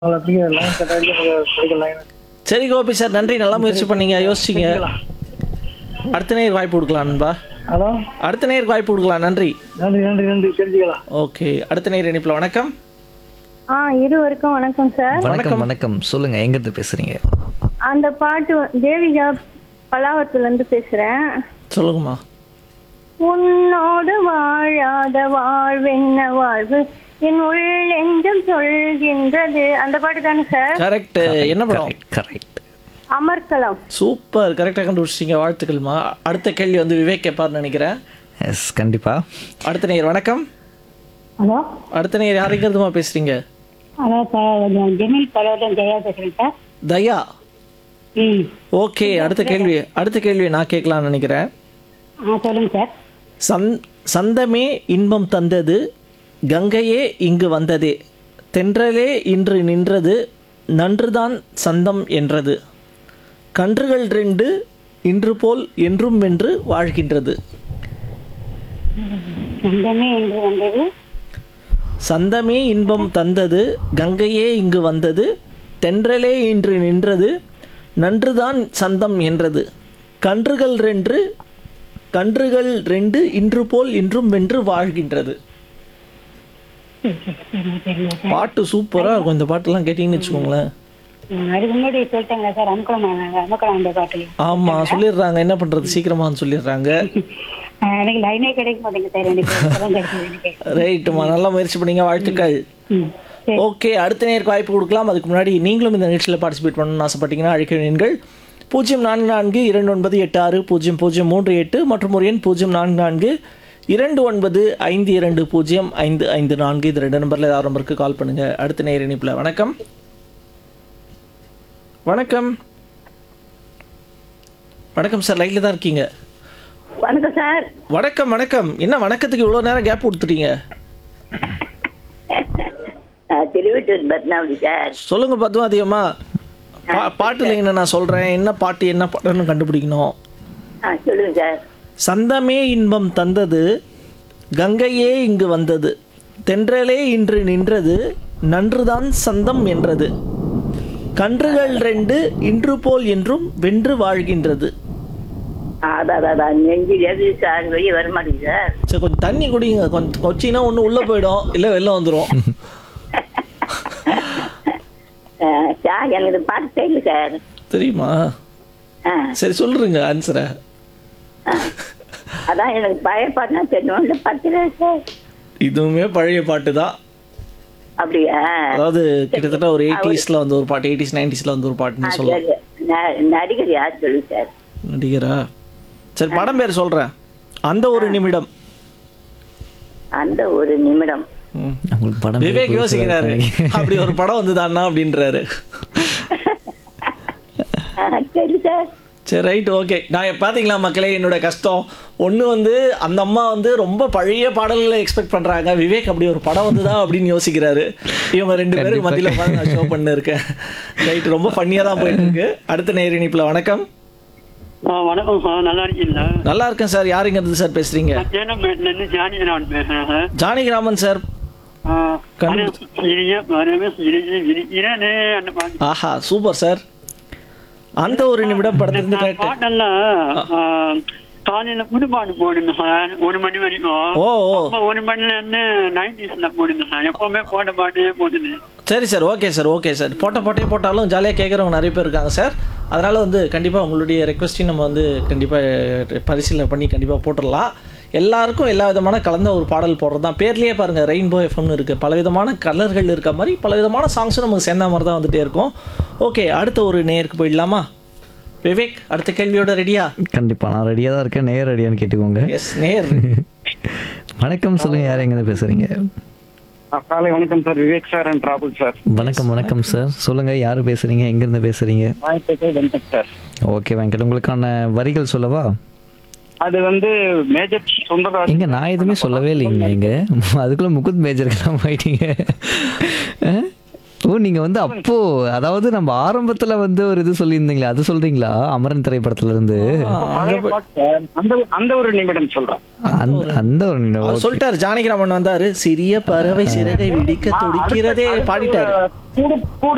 அப்படியே line cut ஆகி கிடைக்க லைன் சரி கோபி சார் நன்றி நல்லா முயற்சி பண்ணீங்க யோசிச்சிங்க அடுத்த நேர் வாய்ப்பு கொடுக்கலாம் நண்பா ஹலோ அடுத்த நேர் வாய்ப்பு கொடுக்கலாம் நன்றி நன்றி நன்றி நன்றி தெரிஞ்சுக்கலாம் ஓகே அடுத்த நேர் இணைப்பில் வணக்கம் ஆ இருவருக்கும் வணக்கம் சார் வணக்கம் வணக்கம் சொல்லுங்க எங்க இருந்து பேசுறீங்க அந்த பாட்டு வ- தேவிகா பலாவரத்துல இருந்து பேசுறேன் சொல்லுங்கம்மா உன்னோடு வாழாத வாழ்வென்ன வாழ்வு என் உள்ளெஞ்சம் சொல்கின்றது அந்த பாட்டு தானே சார் கரெக்ட் என்ன படம் கரெக்ட் அமர்க்கலாம் சூப்பர் கரெக்டாக கண்டுபிடிச்சிங்க வாழ்த்துக்கள்மா அடுத்த கேள்வி வந்து விவேக் கேட்பார்னு நினைக்கிறேன் எஸ் கண்டிப்பா அடுத்த நேர் வணக்கம் ஹலோ அடுத்த நேர் யாருங்கிறதுமா பேசுறீங்க ஹலோ சார் ஜெமில் பலவட்டம் ஜெயா பேசுகிறேன் சார் தயா ம் ஓகே அடுத்த கேள்வி அடுத்த கேள்வி நான் கேட்கலாம்னு நினைக்கிறேன் ஆ சொல்லுங்கள் சார் சந் சந்தமே இன்பம் தந்தது கங்கையே இங்கு வந்ததே தென்றலே இன்று நின்றது நன்றுதான் சந்தம் என்றது கன்றுகள் ரெண்டு இன்று போல் என்றும் வென்று வாழ்கின்றது சொந்தமே என்று வந்தது சந்தமே இன்பம் தந்தது கங்கையே இங்கு வந்தது தென்றலே இன்று நின்றது நன்றுதான் சந்தம் என்றது கன்றுகள் ரெண்டு கன்றுகள் ரெண்டு இன்று போல் இன்றும் வென்று வாழ்கின்றது தெரியல பாட்டு சூப்பரா இருக்கும் இந்த பாட்டெல்லாம் கேட்டீங்கன்னு வச்சுக்கோங்களேன் ம், அதுக்கு முன்னாடி சொல்லிட்டாங்க சார் அமுக்கலாம் அமுக்கலாம் அந்த பாட்டு ஆமா சொல்லிடுறாங்க என்ன பண்றது சீக்கிரமா சொல்லிடுறாங்க ஆ, எனக்கு லைனே கிடைக்க மாட்டேங்குது சார் எனக்கு இப்பதான் கிடைச்சது எனக்கு ரைட்டுமா நல்லா முயற்சி பண்ணீங்க வாழ்த்துக்கள் ம் சரி ஓகே அடுத்த நேருக்கு வாய்ப்பு கொடுக்கலாம் அதுக்கு முன்னாடி நீங்களும் இந்த நிகழ்ச்சியில் பார்ட்டிசிபேட் பண்ணணும்னு ஆசைப்பட்டீங்கன்னா அழைக்க நீங்கள் பூஜ்ஜியம் நான்கு நான்கு இரண்டு ஒன்பது எட்டு ஆறு பூஜ்ஜியம் பூஜ்ஜியம் மூன்று எட்டு மற்றும் ஒரு எண் பூஜ்ஜியம் நான்கு நான்கு இரண்டு ஒன்பது ஐந்து இரண்டு பூஜ்ஜியம் ஐந்து ஐந்து நான்கு இது ரெண்டு நம்பரில் ஏதாவது நம்பருக்கு கால் பண்ணுங்க அடுத்த நேர் இணைப்பில் வணக்கம் வணக்கம் வணக்கம் சார் லைனில் தான் இருக்கீங்க வணக்கம் சார் வணக்கம் வணக்கம் என்ன வணக்கத்துக்கு இவ்வளோ நேரம் கேப் கொடுத்துட்டீங்க திருவட்டூர் பத்மாவதி சார் சொல்லுங்க பத்தும் அதிகமா பா பாட்டுல என்ன நான் சொல்றேன் என்ன பாட்டு என்ன பாட்டுன்னு கண்டுபிடிக்கணும் சொல்லுங்க சார் சந்தமே இன்பம் தந்தது கங்கையே இங்கு வந்தது தென்றலே இன்று நின்றது நன்றுதான் சந்தம் என்றது கன்றுகள் ரெண்டு இன்று போல் என்றும் வென்று வாழ்கின்றது அதான் அதான் நெஞ்சில் எது சார் வெளியே வர மாட்டேங்குது சார் சரி கொஞ்சம் தண்ணி குடிங்க கொஞ்சம் கொச்சினா ஒன்று உள்ளே போயிடும் இல்லை வெளில வந்துடும் சார் எனக்கு இந்த பாட்டு தெரியல சார் தெரியுமா சரி சொல்றீங்க ஆன்சரை அதான் எனக்கு பழைய பாட்டுனா தெரியும் இந்த பத்து சார் இதுவுமே பழைய பாட்டு தான் அப்படியா அதாவது கிட்டத்தட்ட ஒரு எயிட்டிஸ்ல வந்து ஒரு பாட்டு எயிட்டிஸ் நைன்டிஸ்ல வந்து ஒரு பாட்டுன்னு சொல்லலாம் சரி ந- நடிகர் யார் சொல்லுங்க சார் நடிகரா சரி படம் பேர் சொல்றேன் அந்த ஒரு நிமிடம் அந்த ஒரு நிமிடம் ம். உங்களுக்கு படம் விவேக் புதுசா யோசிக்கிறாரு இருக்கு. அப்படி ஒரு படம் வந்துதானா அப்படின்றாரு ஆ, சரி சார் சரி ரைட் ஓகே நான் பாத்தீங்களா மக்களே என்னோட கஷ்டம் ஒன்று வந்து அந்த அம்மா வந்து ரொம்ப பழைய பாடல்களை எக்ஸ்பெக்ட் பண்றாங்க விவேக் அப்படி ஒரு படம் வந்துதா அப்படின்னு யோசிக்கிறாரு இவங்க ரெண்டு பேருக்கு மத்தியில பார்த்து நான் ஷோ பண்ண இருக்கேன் ரைட் ரொம்ப ஃபன்னியாக தான் போயிட்டு இருக்கு அடுத்த நேர் இணைப்புல வணக்கம் ஆ வணக்கம் சார் நல்லா இருக்கீங்களா நல்லா இருக்கேன் சார் யாருங்க இருந்து சார் பேசுறீங்க நான் சேலமேட்லேருந்து ஜானகிராமன் பேசுகிறேன் சார் ஜானகிராமன் சார் ஆ, கண்டு- மரம் சிறிய மரமே சிறிய விரிகிறனே அந்த பாட்டு ஆஹா சூப்பர் சார் அந்த ஒரு நிமிடம் படத்திலிருந்து நான் கேட்டேன் பாட்டெல்லாம் ஆ, காலையில புதுப்பாட்டு போடுங்க சார் ஒரு மணி வரைக்கும் ஓ ஓ அப்ப ஒரு மணில இருந்து நைன்டிஸ்ல போடுங்க சார் எப்பவுமே போட்ட பாட்டே போடுது சரி sir okay sir okay sir போட்ட போட்டே போட்டாலும் ஜாலியாக கேட்குறவங்க நிறைய பேர் இருக்காங்க சார் அதனால் வந்து கண்டிப்பாக உங்களுடைய ரெக்வஸ்ட்டையும் நம்ம வந்து கண்டிப்பாக பரிசீலனை பண்ணி கண்டிப்பாக போட்டுடலாம் எல்லாருக்கும் எல்லா விதமான கலந்த ஒரு பாடல் போடுறது தான் பேர்லேயே பாருங்கள் ரெயின்போ எஃப்எம்னு இருக்குது பல விதமான கலர்கள் இருக்க மாதிரி பல விதமான சாங்ஸும் நமக்கு சேர்ந்த மாதிரி தான் வந்துட்டே இருக்கும் ஓகே அடுத்த ஒரு நேருக்கு போயிடலாமா விவேக் அடுத்த கேள்வியோட ரெடியா கண்டிப்பா நான் ரெடியா தான் இருக்கேன் நேர் ரெடியான்னு கேட்டுக்கோங்க எஸ் நேர் வணக்கம் சொல்லுங்க யார் எங்க இருந்து பேசுறீங்க காலை வணக்கம் சார் விவேக் சார் அண்ட் ராகுல் சார் வணக்கம் வணக்கம் சார் சொல்லுங்க யாரு பேசுறீங்க எங்க இருந்து பேசுறீங்க வாய்ப்பேட்டை வெங்கட் சார் ஓகே வெங்கட் உங்களுக்கான வரிகள் சொல்லவா அது வந்து மேஜர் சுந்தரராஜ் எங்க நான் எதுவுமே சொல்லவே இல்லைங்க எங்க அதுக்குள்ள முகுந்த் மேஜருக்கெல்லாம் போயிட்டீங்க அஹ்? ஓ நீங்க வந்து அப்போ அதாவது நம்ம ஆரம்பத்துல வந்து ஒரு இது சொல்லியிருந்தீங்களே அது சொல்றீங்களா அமரன் திரைப்படத்துல இருந்து பழைய பாட்டு சார். அந்த அந்த ஒரு நிமிடம் சொல்றேன் அந்த அந்த ஒரு நினைவு. அவர் சொல்லிட்டாரு ஜானகிராமன் வந்தாரு சிறிய பறவை சிறகை விடிக்க துடிக்கிறதே பாடிட்டாரு கூடு கூடு